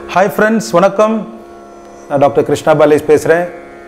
hi friends வணக்கம் நான் doctor Krishna பாலேஷ் பேசுகிறேன்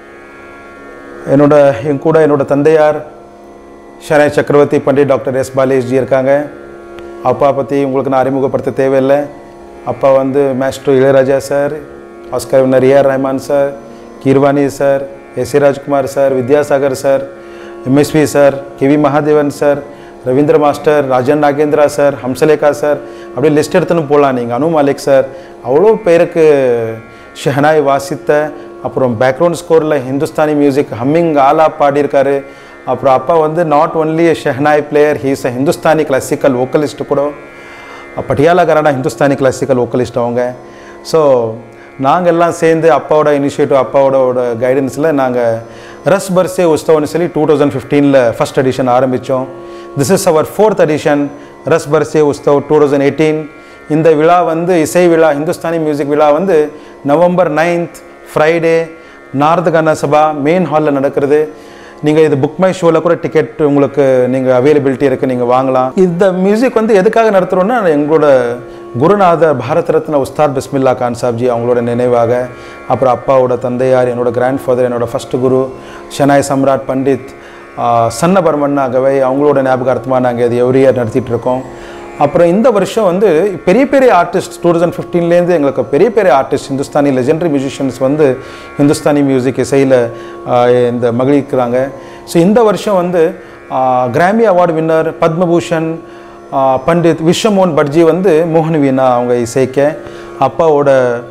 என்னோட என் கூட என்னோட தந்தையார் ஷனை சக்கரவர்த்தி பண்டிட் டாக்டர் எஸ் பாலேஷ்ஜி இருக்காங்க அப்பா பற்றி உங்களுக்கு நான் அறிமுகப்படுத்த தேவையில்லை அப்பா வந்து maestro Ilaiyaraaja sir Oscar winner AR Rahman sir Keeravani sir S A Rajkumar sir Vidyasagar sir MSV sir KV Mahadevan sir Raveendra master Rajan Nagendra sir Hamsalekha sir அப்படியே லிஸ்ட் எடுத்துன்னு போகலாம் நீங்கள் அனு மாலிக் சார் அவ்வளோ பேருக்கு ஷெஹனாய் வாசித்த அப்புறம் பேக்ரவுண்ட் ஸ்கோரில் ஹிந்துஸ்தானி மியூசிக் ஹம்மிங் ஆலா பாடியிருக்காரு அப்புறம் அப்பா வந்து not only shehnai player he's a Hindustani classical vocalist கூட பட்டியாலா கரானா ஹிந்துஸ்தானி கிளாசிக்கல் வோக்கலிஸ்ட் அவங்க ஸோ நாங்கள் எல்லாம் சேர்ந்து அப்பாவோட இனிஷியேட்டிவ் அப்பாவோட கைடன்ஸில் நாங்கள் ரஸ் பர்சே உஸ்தவன்னு சொல்லி டூ தௌசண்ட் ஃபிஃப்டீனில் ஃபஸ்ட் எடிஷன் ஆரம்பித்தோம் this is our fourth edition Ras Barse உஸ்தவ் டூ தௌசண்ட் எயிட்டீன் இந்த விழா வந்து இசை விழா ஹிந்துஸ்தானி மியூசிக் விழா வந்து நவம்பர் நைன்த் ஃப்ரைடே நார்த் கன சபா மெயின் ஹாலில் நடக்கிறது நீங்கள் இது புக் மை ஷோவில் கூட டிக்கெட் உங்களுக்கு நீங்கள் அவைலபிலிட்டி இருக்குது நீங்கள் வாங்கலாம் இந்த மியூசிக் வந்து எதுக்காக நடத்துகிறோன்னா எங்களோட குருநாதர் பாரத் ரத்ன உஸ்தாத் பிஸ்மில்லா கான் சாப்ஜி அவங்களோட நினைவாக அப்புறம் அப்பாவோட தந்தையார் என்னோட கிராண்ட் ஃபாதர் என்னோட ஃபர்ஸ்ட் குரு ஷனாய் சம்ராட் பண்டித் சன்னபர்மண்ணா கவை அவங்களோட ஞாபகார்த்தமாக நாங்கள் இது எவ்ரி இயர் நடத்திட்டு இருக்கோம் அப்புறம் இந்த வருஷம் வந்து பெரிய பெரிய ஆர்டிஸ்ட் டூ தௌசண்ட் ஃபிஃப்டீன்லேருந்து எங்களுக்கு பெரிய பெரிய ஆர்டிஸ்ட் ஹிந்துஸ்தானி லெஜெண்டரி மியூசிஷியன்ஸ் வந்து ஹிந்துஸ்தானி மியூசிக் இசையில் இந்த மகிழ்க்கிறாங்க ஸோ இந்த வருஷம் வந்து Grammy award winner Padma Bhushan Pandit Vishwa Mohan Bhatt ji வந்து மோகன் வீணா அவங்க இசைக்க அப்பாவோட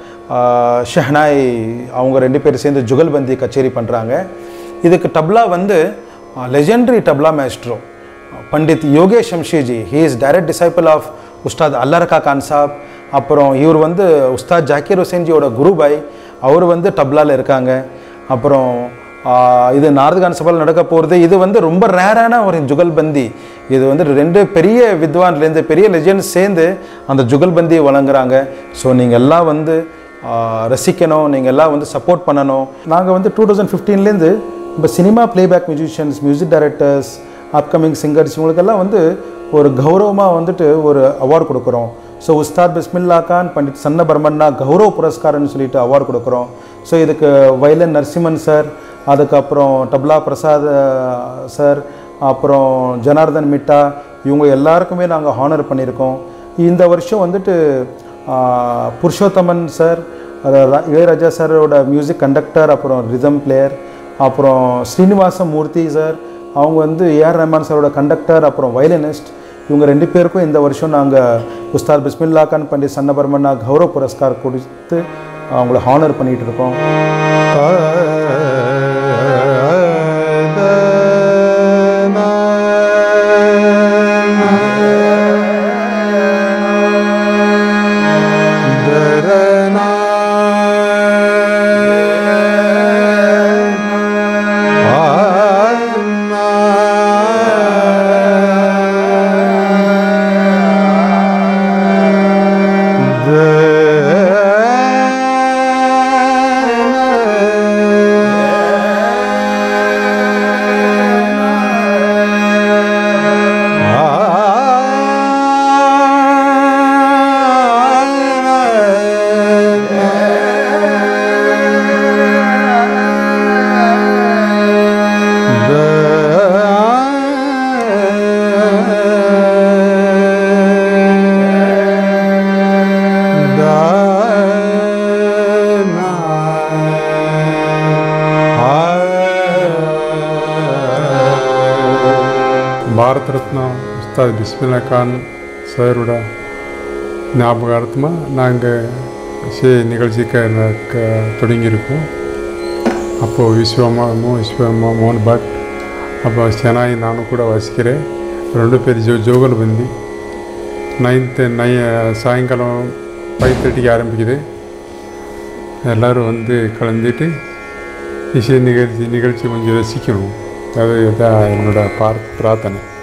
ஷெஹனாய் அவங்க ரெண்டு பேரும் சேர்ந்து ஜுகல்பந்தி கச்சேரி பண்ணுறாங்க இதுக்கு டப்லா வந்து legendary tabla maestro Pandit Yogesh Samsi ji he is direct disciple of Ustad Allarakha Khan Saab அப்புறம் இவர் வந்து உஸ்தாத் ஜாக்கிர் ஹுசேன்ஜியோட குருபாய் அவர் வந்து டப்லாவில் இருக்காங்க அப்புறம் இது நார்த்கான் சபால் நடக்க போகிறது இது வந்து ரொம்ப ரேரான ஒரு ஜுகல்பந்தி இது வந்து ரெண்டு பெரிய வித்வான்லேருந்து பெரிய லெஜெண்ட்ஸ் சேர்ந்து அந்த ஜுகல்பந்தியை வழங்குறாங்க ஸோ நீங்கள் எல்லாம் வந்து ரசிக்கணும் நீங்கள் எல்லாம் வந்து சப்போர்ட் பண்ணணும் நாங்கள் வந்து டூ தௌசண்ட் ஃபிஃப்டீன்லேருந்து இப்போ cinema playback musicians music directors upcoming singers இவங்களுக்கெல்லாம் வந்து ஒரு கௌரவமாக வந்துட்டு ஒரு அவார்டு கொடுக்குறோம் ஸோ உஸ்தாத் பிஸ்மில்லா கான் பண்டிட் சன்ன பர்மன்னா கௌரவ புரஸ்காரம்னு சொல்லிட்டு அவார்டு கொடுக்குறோம் ஸோ இதுக்கு வைலன் நரசிம்மன் சார் அதுக்கப்புறம் டப்லா பிரசாத் சார் அப்புறம் ஜனார்தன் மிட்டா இவங்க எல்லாருக்குமே நாங்கள் ஹானர் பண்ணியிருக்கோம் இந்த வருஷம் வந்துட்டு புருஷோத்தமன் சார் இளையராஜா சாரோட மியூசிக் கண்டக்டர் அப்புறம் ரிதம் பிளேயர் அப்புறம் ஸ்ரீனிவாச மூர்த்தி சார் அவங்க வந்து ஏஆர் ரஹ்மான் சாரோட கண்டக்டர் அப்புறம் வயலினிஸ்ட் இவங்க ரெண்டு பேருக்கும் இந்த வருஷம் நாங்கள் உஸ்தாத் பிஸ்மில்லா கான் பண்டிட் சன்னபர்மன்னா கௌரவ புரஸ்கார் கொடுத்து அவங்கள ஹானர் பண்ணிகிட்டு இருக்கோம் பாரத் ரத்னா உஸ்தாத் பிஸ்மில்லா கான் சாரோட ஞாபகார்த்தமாக நாங்கள் இசை நிகழ்ச்சி க க தொடங்கியிருக்கோம் அப்போது விஸ்வமா மோ விஸ்வமா மோகன் பட் அப்போ செனாய் நானும் கூட வாசிக்கிறேன் ரெண்டு பேர் ஜோ ஜோகல் பந்தி நைன்த்து நை சாயங்காலம் ஃபைவ் தேர்ட்டிக்கு ஆரம்பிக்குது எல்லோரும் வந்து கலந்துட்டு இசை நிகழ்ச்சி நிகழ்ச்சி கொஞ்சம் ரசிக்கணும் அது தான் என்னோட பார் பிரார்த்தனை